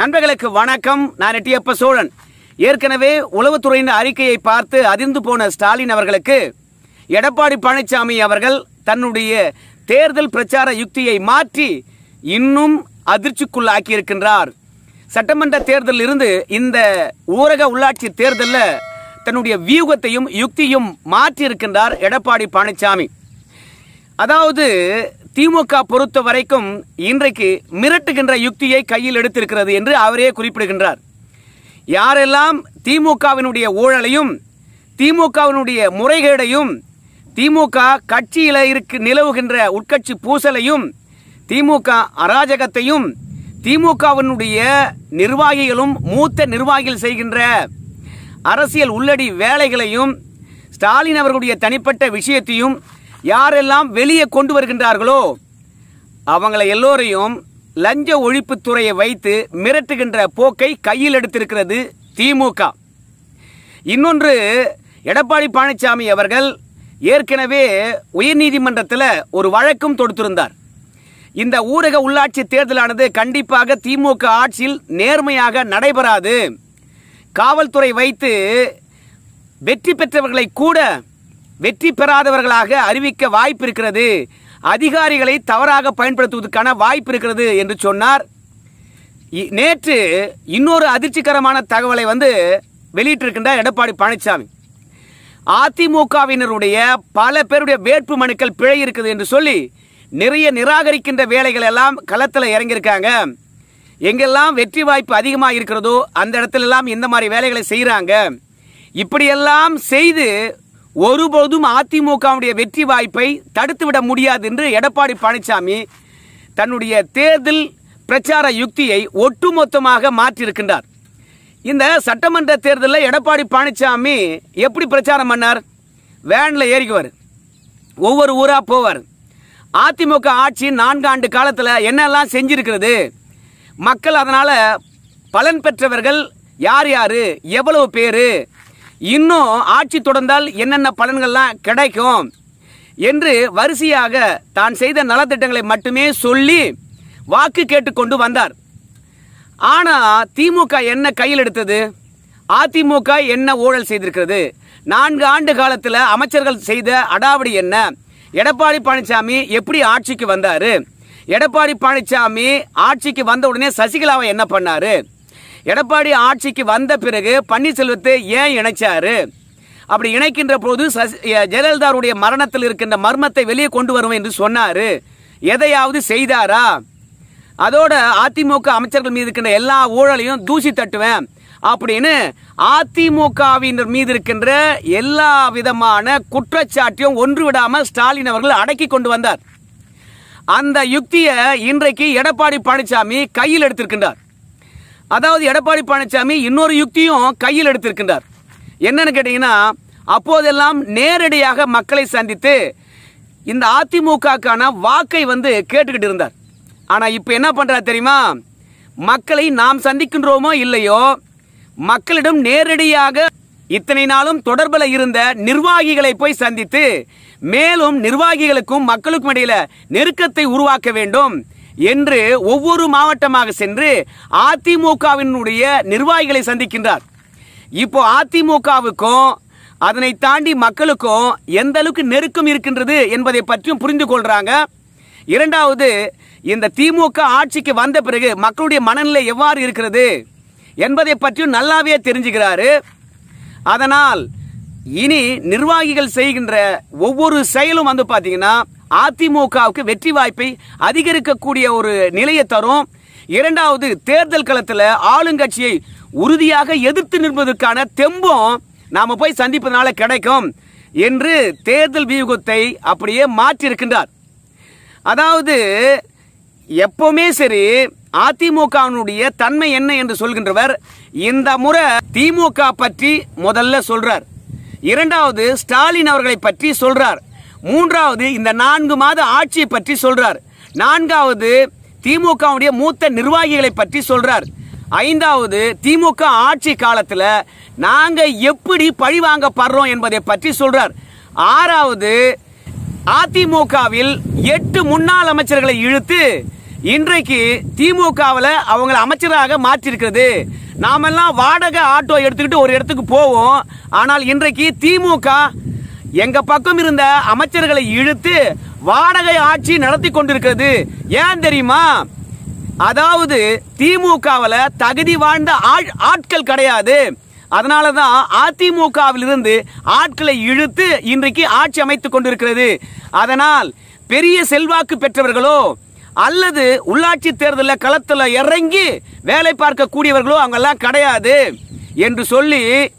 நண்பர்களுக்கு வணக்கம் நான் எட்டியப்ப சோழன் ஏற்கனவே உளவுத்துறையின் அறிக்கையை பார்த்து அதிர்ந்து போன ஸ்டாலின் அவர்களுக்கு எடப்பாடி பழனிசாமி அவர்கள் தன்னுடைய தேர்தல் பிரச்சார யுக்தியை மாற்றி இன்னும் அதிர்ச்சிக்குள்ளாக்கி இருக்கின்றார் சட்டமன்ற தேர்தலில் இருந்து இந்த ஊரக உள்ளாட்சி தேர்தலில் தன்னுடைய வியூகத்தையும் யுக்தியும் மாற்றி இருக்கின்றார் எடப்பாடி பழனிசாமி அதாவது திமுக பொறுத்த வரைக்கும் இன்றைக்கு மிரட்டுகின்ற யுக்தியை கையில் எடுத்திருக்கிறது என்று அவரே குறிப்பிடுகின்றார் யாரெல்லாம் திமுகவினுடைய ஊழலையும் திமுகவினுடைய முறைகேடையும் திமுக கட்சியில இருக்கு நிலவுகின்ற உட்கட்சி பூசலையும் திமுக அராஜகத்தையும் திமுகவினுடைய நிர்வாகிகளும் மூத்த நிர்வாகிகள் செய்கின்ற அரசியல் உள்ளடி வேலைகளையும் ஸ்டாலின் அவர்களுடைய தனிப்பட்ட விஷயத்தையும் யாரெல்லாம் வெளியே கொண்டு வருகின்றார்களோ அவங்களை எல்லோரையும் லஞ்ச ஒழிப்புத்துறையை வைத்து மிரட்டுகின்ற போக்கை கையில் எடுத்திருக்கிறது திமுக இன்னொன்று எடப்பாடி பழனிசாமி அவர்கள் ஏற்கனவே உயர்நீதிமன்றத்தில் ஒரு வழக்கும் தொடுத்திருந்தார் இந்த ஊரக உள்ளாட்சி தேர்தலானது கண்டிப்பாக திமுக ஆட்சியில் நேர்மையாக நடைபெறாது காவல்துறை வைத்து வெற்றி பெற்றவர்களை கூட வெற்றி பெறாதவர்களாக அறிவிக்க வாய்ப்பு இருக்கிறது அதிகாரிகளை தவறாக பயன்படுத்துவதற்கான வாய்ப்பு இருக்கிறது என்று சொன்னார் இ- நேற்று இன்னொரு அதிர்ச்சிகரமான தகவலை வந்து வெளியிட்டிருக்கின்றார் எடப்பாடி பழனிசாமி அதிமுகவினருடைய பல பேருடைய வேட்பு மனுக்கள் பிழை இருக்குது என்று சொல்லி நிறைய நிராகரிக்கின்ற வேலைகள் எல்லாம் களத்தில் இறங்கியிருக்காங்க எங்கெல்லாம் வெற்றி வாய்ப்பு அதிகமாக இருக்கிறதோ அந்த இடத்துல எல்லாம் இந்த மாதிரி வேலைகளை செய்கிறாங்க இப்படியெல்லாம் செய்து ஒருபோதும் அதிமுகவுடைய வெற்றி வாய்ப்பை தடுத்துவிட முடியாது என்று எடப்பாடி பழனிசாமி தன்னுடைய தேர்தல் பிரச்சார யுக்தியை ஒட்டுமொத்தமாக மாற்றியிருக்கின்றார் இந்த சட்டமன்ற தேர்தலில் எடப்பாடி பழனிசாமி எப்படி பிரச்சாரம் பண்ணார் வேனில் ஏறிக்குவார் ஒவ்வொரு ஊரா போவார் அதிமுக ஆட்சி நான்கு ஆண்டு காலத்தில் என்னெல்லாம் செஞ்சிருக்கிறது மக்கள் அதனால் பலன் பெற்றவர்கள் யார் யார் எவ்வளவு பேர் இன்னும் ஆட்சி தொடர்ந்தால் என்னென்ன பலன்கள்லாம் கிடைக்கும் என்று வரிசையாக தான் செய்த நலத்திட்டங்களை மட்டுமே சொல்லி வாக்கு கேட்டுக்கொண்டு வந்தார் ஆனா திமுக என்ன கையில் எடுத்தது அதிமுக என்ன ஊழல் செய்திருக்கிறது நான்கு ஆண்டு காலத்தில் அமைச்சர்கள் செய்த அடாவடி என்ன எடப்பாடி பழனிசாமி எப்படி ஆட்சிக்கு வந்தாரு எடப்பாடி பழனிசாமி ஆட்சிக்கு வந்த உடனே சசிகலாவை என்ன பண்ணாரு எடப்பாடி ஆட்சிக்கு வந்த பிறகு பன்னீர்செல்வத்தை ஏன் இணைச்சாரு அப்படி இணைக்கின்ற போது சசி எ- ஜெயலலிதாவுடைய மரணத்தில் இருக்கின்ற மர்மத்தை வெளியே கொண்டு வருவேன் என்று சொன்னாரு எதையாவது செய்தாரா அதோட அதிமுக அமைச்சர்கள் மீது இருக்கின்ற எல்லா ஊழலையும் தூசி தட்டுவேன் அப்படின்னு அதிமுகவினர் மீது இருக்கின்ற எல்லா விதமான குற்றச்சாட்டையும் ஒன்று விடாம ஸ்டாலின் அவர்கள் அடக்கி கொண்டு வந்தார் அந்த யுக்தியை இன்றைக்கு எடப்பாடி பழனிசாமி கையில் எடுத்திருக்கின்றார் அதாவது எடப்பாடி பழனிசாமி இன்னொரு யுக்தியும் கையில் எடுத்திருக்கின்றார் என்னன்னு கேட்டீங்கன்னா அப்போதெல்லாம் நேரடியாக மக்களை சந்தித்து இந்த அதிமுகக்கான வாக்கை வந்து கேட்டுக்கிட்டு இருந்தார் ஆனா இப்போ என்ன பண்றார் தெரியுமா மக்களை நாம் சந்திக்கின்றோமோ இல்லையோ மக்களிடம் நேரடியாக இத்தனை நாளும் தொடர்பில் இருந்த நிர்வாகிகளை போய் சந்தித்து மேலும் நிர்வாகிகளுக்கும் மக்களுக்கும் இடையில நெருக்கத்தை உருவாக்க வேண்டும் என்று ஒவ்வொரு மாவட்டமாக சென்று அதிமுகவினுடைய நிர்வாகிகளை சந்திக்கின்றார் இப்போ அதிமுகவுக்கும் அதனை தாண்டி மக்களுக்கும் எந்த அளவுக்கு நெருக்கம் இருக்கின்றது என்பதை பற்றியும் புரிந்து கொள்றாங்க இரண்டாவது இந்த திமுக ஆட்சிக்கு வந்த பிறகு மக்களுடைய மனநிலை எவ்வாறு இருக்கிறது என்பதை பற்றியும் நல்லாவே தெரிஞ்சுக்கிறாரு அதனால் இனி நிர்வாகிகள் செய்கின்ற ஒவ்வொரு செயலும் வந்து பாத்தீங்கன்னா அதிமுகவுக்கு வெற்றி வாய்ப்பை அதிகரிக்கக்கூடிய ஒரு நிலையை தரும் இரண்டாவது தேர்தல் களத்தில் ஆளுங்கட்சியை உறுதியாக எதிர்த்து நிற்பதற்கான தெம்பும் நாம போய் சந்திப்பதனால கிடைக்கும் என்று தேர்தல் வியூகத்தை அப்படியே மாற்றியிருக்கின்றார் அதாவது எப்பவுமே சரி அதிமுகவினுடைய தன்மை என்ன என்று சொல்கின்றவர் இந்த முறை திமுக பற்றி முதல்ல சொல்றார் இரண்டாவது ஸ்டாலின் அவர்களை பற்றி சொல்றார் மூன்றாவது இந்த நான்கு மாத ஆட்சியை பற்றி சொல்றார் நான்காவது திமுகவுடைய மூத்த நிர்வாகிகளை பற்றி சொல்றார் ஐந்தாவது திமுக ஆட்சி காலத்துல நாங்க எப்படி பழி வாங்கப்படுறோம் என்பதை பற்றி சொல்றார் ஆறாவது அதிமுகவில் எட்டு முன்னாள் அமைச்சர்களை இழுத்து இன்றைக்கு திமுகவில் அவங்கள அமைச்சராக மாற்றிருக்கிறது நாமெல்லாம் வாடகை ஆட்டோ எடுத்துக்கிட்டு ஒரு இடத்துக்கு போவோம் ஆனால் இன்றைக்கு திமுக எங்க பக்கம் இருந்த அமைச்சர்களை இழுத்து வாடகை ஆட்சி நடத்தி கொண்டிருக்கிறது ஏன் தெரியுமா அதாவது திமுகவில் தகுதி வாழ்ந்த ஆள்- ஆட்கள் கிடையாது அதனால தான் அதிமுகவிலிருந்து ஆட்களை இழுத்து இன்றைக்கு ஆட்சி அமைத்துக் கொண்டிருக்கிறது அதனால் பெரிய செல்வாக்கு பெற்றவர்களோ அல்லது உள்ளாட்சி தேர்தலில் களத்தில் இறங்கி வேலை பார்க்கக்கூடியவர்களோ அவங்கெல்லாம் கிடையாது என்று சொல்லி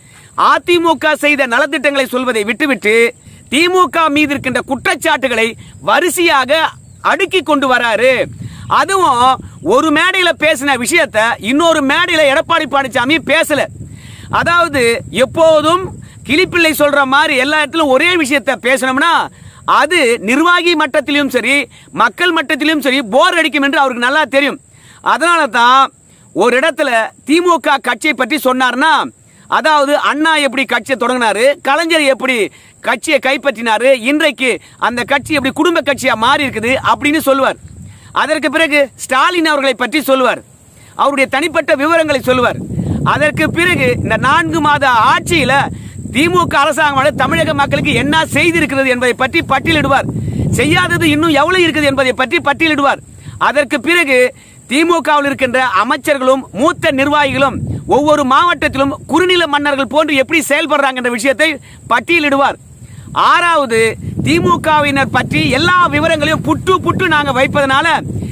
அதிமுக செய்த நலத்திட்டங்களை சொல்வதை விட்டுவிட்டு திமுக மீது இருக்கின்ற குற்றச்சாட்டுகளை வரிசையாக அடுக்கி கொண்டு வராரு அதுவும் ஒரு மேடையில பேசின விஷயத்த இன்னொரு மேடையில எடப்பாடி பழனிசாமி பேசல அதாவது எப்போதும் கிளிப்பிள்ளை சொல்ற மாதிரி எல்லா இடத்திலும் ஒரே விஷயத்த பேசணும்னா அது நிர்வாகி மட்டத்திலும் சரி மக்கள் மட்டத்திலும் சரி போர் அடிக்கும் என்று அவருக்கு நல்லா தெரியும் அதனால தான் ஒரு இடத்துல திமுக கட்சியை பற்றி சொன்னார்னா அதாவது அண்ணா எப்படி கட்சியை தொடங்கினாரு கலைஞர் எப்படி கட்சியை கைப்பற்றினாரு இன்றைக்கு அந்த கட்சி எப்படி குடும்ப கட்சியா மாறி இருக்குது அப்படின்னு சொல்லுவார் அதற்கு பிறகு ஸ்டாலின் அவர்களை பற்றி சொல்லுவார் அவருடைய தனிப்பட்ட விவரங்களை சொல்லுவார் அதற்கு பிறகு இந்த நான்கு மாத ஆட்சியில திமுக அரசாங்கம் தமிழக மக்களுக்கு என்ன செய்திருக்கிறது என்பதை பற்றி பட்டியலிடுவார் செய்யாதது இன்னும் எவ்வளவு இருக்குது என்பதை பற்றி பட்டியலிடுவார் அதற்கு பிறகு திமுகவில் இருக்கின்ற அமைச்சர்களும் மூத்த நிர்வாகிகளும் ஒவ்வொரு மாவட்டத்திலும் குறுநில மன்னர்கள் போன்று எப்படி செயல்படுறாங்க என்ற விஷயத்தை பட்டியலிடுவார் ஆறாவது திமுகவினர் பற்றி எல்லா விவரங்களையும் புட்டு புட்டு நாங்க வைப்பதனால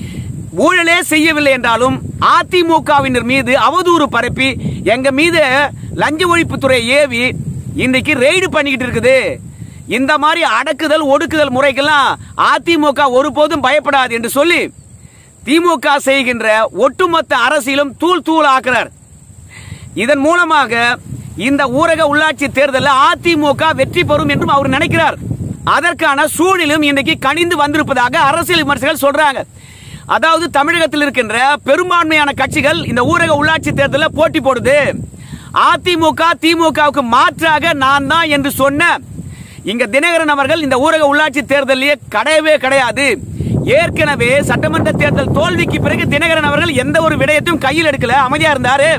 ஊழலே செய்யவில்லை என்றாலும் அதிமுகவினர் மீது அவதூறு பரப்பி எங்க மீது லஞ்ச ஒழிப்புத்துறை ஏவி இன்றைக்கு ரெய்டு பண்ணிக்கிட்டு இருக்குது இந்த மாதிரி அடக்குதல் ஒடுக்குதல் முறைக்கெல்லாம் அதிமுக ஒருபோதும் பயப்படாது என்று சொல்லி திமுக செய்கின்ற ஒட்டுமொத்த அரசியலும் தூள் தூள் ஆக்குறார் இதன் மூலமாக இந்த ஊரக உள்ளாட்சி தேர்தலில் அதிமுக வெற்றி பெறும் என்றும் அவர் நினைக்கிறார் அதற்கான சூழலும் இன்னைக்கு கனிந்து வந்திருப்பதாக அரசியல் விமர்சகர்கள் சொல்றாங்க அதாவது தமிழகத்தில் இருக்கின்ற பெரும்பான்மையான கட்சிகள் இந்த ஊரக உள்ளாட்சி தேர்தலில் போட்டி போடுது அதிமுக திமுகவுக்கு மாற்றாக நான் தான் என்று சொன்ன இங்க தினகரன் அவர்கள் இந்த ஊரக உள்ளாட்சி தேர்தலிலே கிடையவே கிடையாது ஏற்கனவே சட்டமன்ற தேர்தல் தோல்விக்கு பிறகு தினகரன் அவர்கள் எந்த ஒரு விடயத்தையும் கையில் எடுக்கல அமைதியா இருந்தாரு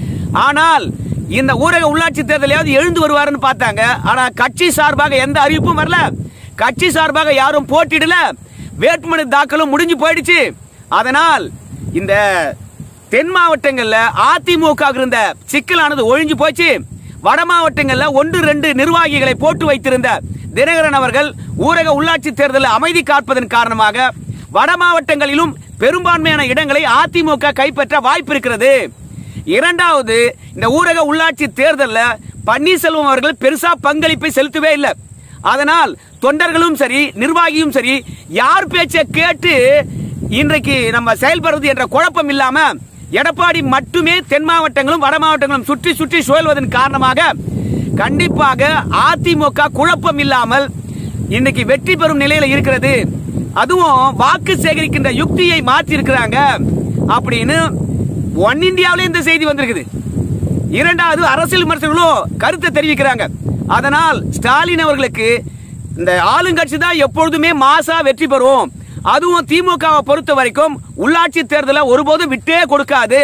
ஆனால் இந்த ஊரக உள்ளாட்சி தேர்தலையாவது எழுந்து வருவாருன்னு பார்த்தாங்க ஆனா கட்சி சார்பாக எந்த அறிவிப்பும் வரல கட்சி சார்பாக யாரும் போட்டியிடல வேட்புமனு தாக்கலும் முடிஞ்சு போயிடுச்சு அதனால் இந்த தென் மாவட்டங்கள்ல அதிமுக க்கு இருந்த சிக்கலானது ஒழிஞ்சு போச்சு வட மாவட்டங்கள்ல ஒன்று ரெண்டு நிர்வாகிகளை போட்டு வைத்திருந்த தினகரன் அவர்கள் ஊரக உள்ளாட்சி தேர்தலில் அமைதி காப்பதன் காரணமாக வட மாவட்டங்களிலும் பெரும்பான்மையான இடங்களை அதிமுக கைப்பற்ற வாய்ப்பு இருக்கிறது இரண்டாவது இந்த ஊரக உள்ளாட்சி தேர்தலில் பன்னீர்செல்வம் அவர்கள் பெருசா பங்களிப்பை செலுத்தவே இல்லை அதனால் தொண்டர்களும் சரி நிர்வாகியும் சரி யார் பேச்சை கேட்டு இன்றைக்கு நம்ம செயல்படுறது என்ற குழப்பம் இல்லாம எடப்பாடி மட்டுமே தென் மாவட்டங்களும் வட மாவட்டங்களும் சுற்றி சுற்றி சுழல்வதன் காரணமாக கண்டிப்பாக அதிமுக குழப்பம் இல்லாமல் இன்னைக்கு வெற்றி பெறும் நிலையில இருக்கிறது அதுவும் வாக்கு சேகரிக்கின்ற யுக்தியை மாற்றி இருக்கிறாங்க அப்படின்னு ஒன் இந்தியாவிலே இந்த செய்தி வந்திருக்குது இரண்டாவது அரசியல் விமர்சகர்களும் கருத்தை தெரிவிக்கிறாங்க அதனால் ஸ்டாலின் அவர்களுக்கு இந்த ஆளுங்கட்சி தான் எப்பொழுதுமே மாசா வெற்றி பெறும் அதுவும் திமுகவை பொறுத்த வரைக்கும் உள்ளாட்சி தேர்தலை ஒருபோதும் விட்டே கொடுக்காது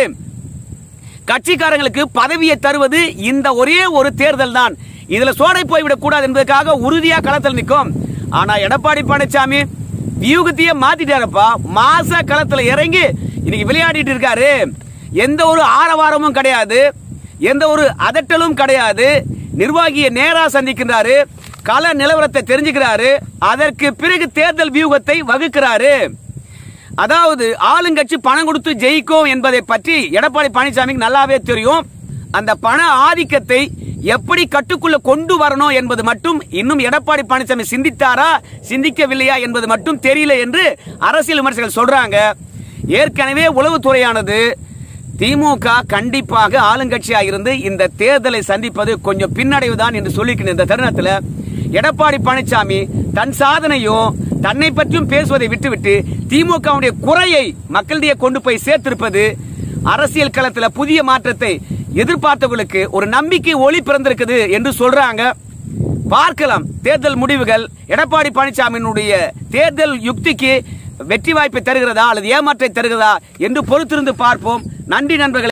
கட்சிக்காரங்களுக்கு பதவியை தருவது இந்த ஒரே ஒரு தேர்தல் தான் இதுல சோடை போய்விடக் கூடாது என்பதற்காக உறுதியா களத்தில் நிற்கும் ஆனா எடப்பாடி பழனிசாமி வியூகத்தையே மாத்திட்டாரப்பா மாச களத்துல இறங்கி இன்னைக்கு விளையாடிட்டு இருக்காரு எந்த ஒரு ஆரவாரமும் கிடையாது எந்த ஒரு அதட்டலும் கிடையாது நிர்வாகியை நேரா சந்திக்கின்றாரு கள நிலவரத்தை தெரிஞ்சுக்கிறாரு அதற்கு பிறகு தேர்தல் வியூகத்தை வகுக்கிறாரு அதாவது ஆளுங்கட்சி பணம் கொடுத்து ஜெயிக்கும் என்பதை பற்றி எடப்பாடி பழனிசாமிக்கு நல்லாவே தெரியும் அந்த பண ஆதிக்கத்தை எப்படி கட்டுக்குள்ள கொண்டு வரணும் என்பது மட்டும் இன்னும் எடப்பாடி பழனிசாமி சிந்தித்தாரா சிந்திக்கவில்லையா என்பது மட்டும் தெரியல என்று அரசியல் விமர்சகர்கள் சொல்றாங்க ஏற்கனவே உளவுத்துறையானது திமுக கண்டிப்பாக ஆளுங்கட்சியாக இருந்து இந்த தேர்தலை சந்திப்பது கொஞ்சம் பின்னடைவுதான் என்று சொல்லியிருக்கிற இந்த தருணத்தில் எடப்பாடி பழனிசாமி தன் சாதனையும் தன்னை பற்றியும் பேசுவதை விட்டுவிட்டு திமுகவுடைய குறையை மக்களிடையே கொண்டு போய் சேர்த்திருப்பது அரசியல் களத்தில் புதிய மாற்றத்தை எதிர்பார்த்தவர்களுக்கு ஒரு நம்பிக்கை ஒளி பிறந்திருக்குது என்று சொல்றாங்க பார்க்கலாம் தேர்தல் முடிவுகள் எடப்பாடி பழனிசாமியினுடைய தேர்தல் யுக்திக்கு வெற்றி வாய்ப்பை தருகிறதா அல்லது ஏமாற்றை தருகிறதா என்று பொறுத்திருந்து பார்ப்போம் நன்றி நண்பர்களே